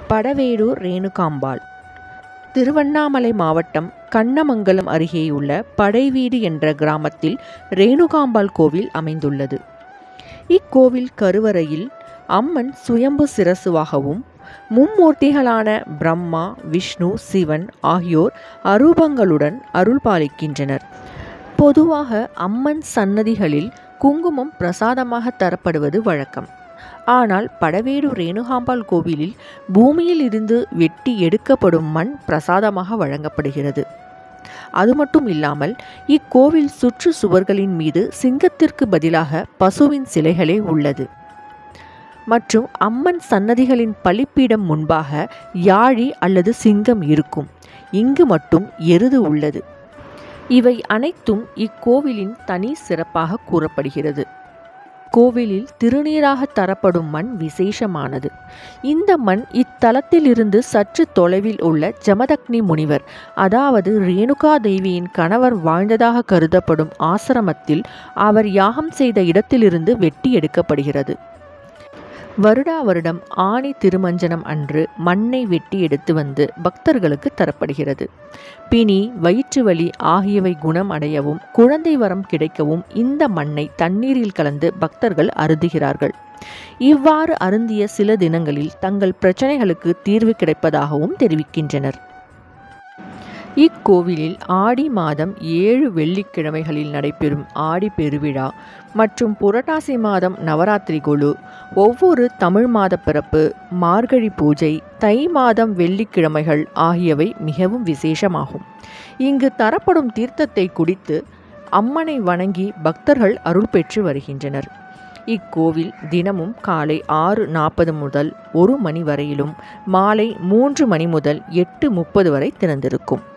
படவேடூர் ரேணுகாம்பாள் திருவண்ணாமலை மாவட்டம் கண்ணமங்கலம் அருகேயுள்ள படைவீடு என்ற கிராமத்தில் ரேணுகாம்பாள் கோவில் அமைந்துள்ளது இக்கோவில் கருவறையில் அம்மன் சுயம்பு சிரசுவாகவும் மும்மூர்த்திகளான பிரம்மா விஷ்ணு சிவன் ஆகியோர் அரூபங்களுடன் அருள் பாலிக்கின்றனர் பொதுவாக அம்மன் சன்னதிகளில் குங்குமம் பிரசாதமாக தரப்படுவது வழக்கம் ஆனால் படவேடு ரேணுகாம்பாள் கோவிலில் பூமியில் இருந்து வெட்டி எடுக்கப்படும் மண் பிரசாதமாக வழங்கப்படுகிறது அது மட்டும் இல்லாமல் இக்கோவில் சுற்று சுவர்களின் மீது சிங்கத்திற்கு பதிலாக பசுவின் சிலைகளே உள்ளது மற்றும் அம்மன் சன்னதிகளின் பலிப்பீடம் முன்பாக யாழி அல்லது சிங்கம் இருக்கும் இங்கு மட்டும் எருது உள்ளது இவை அனைத்தும் இக்கோவிலின் தனி சிறப்பாக கூறப்படுகிறது கோவிலில் திருநீராக தரப்படும் மண் விசேஷமானது இந்த மண் இத்தலத்திலிருந்து சற்று தொலைவில் உள்ள ஜமதக்னி முனிவர் அதாவது ரேணுகா தேவியின் கணவர் வாழ்ந்ததாக கருதப்படும் ஆசிரமத்தில் அவர் யாகம் செய்த இடத்திலிருந்து வெட்டி எடுக்கப்படுகிறது வருடா வருடம் ஆணி திருமஞ்சனம் அன்று மண்ணை வெட்டி எடுத்து வந்து பக்தர்களுக்கு தரப்படுகிறது பிணி வயிற்று வலி ஆகியவை குணம் அடையவும் குழந்தை வரம் கிடைக்கவும் இந்த மண்ணை தண்ணீரில் கலந்து பக்தர்கள் அருந்துகிறார்கள் இவ்வாறு அருந்திய சில தினங்களில் தங்கள் பிரச்சனைகளுக்கு தீர்வு கிடைப்பதாகவும் தெரிவிக்கின்றனர் இக்கோவிலில் ஆடி மாதம் ஏழு வெள்ளிக்கிழமைகளில் நடைபெறும் ஆடி பெருவிழா மற்றும் புரட்டாசி மாதம் நவராத்திரி குழு ஒவ்வொரு தமிழ் மாத பிறப்பு மார்கழி பூஜை தை மாதம் வெள்ளிக்கிழமைகள் ஆகியவை மிகவும் விசேஷமாகும் இங்கு தரப்படும் தீர்த்தத்தை குடித்து அம்மனை வணங்கி பக்தர்கள் அருள் பெற்று வருகின்றனர் இக்கோவில் தினமும் காலை ஆறு நாற்பது முதல் ஒரு மணி வரையிலும் மாலை மூன்று மணி முதல் எட்டு முப்பது வரை திறந்திருக்கும்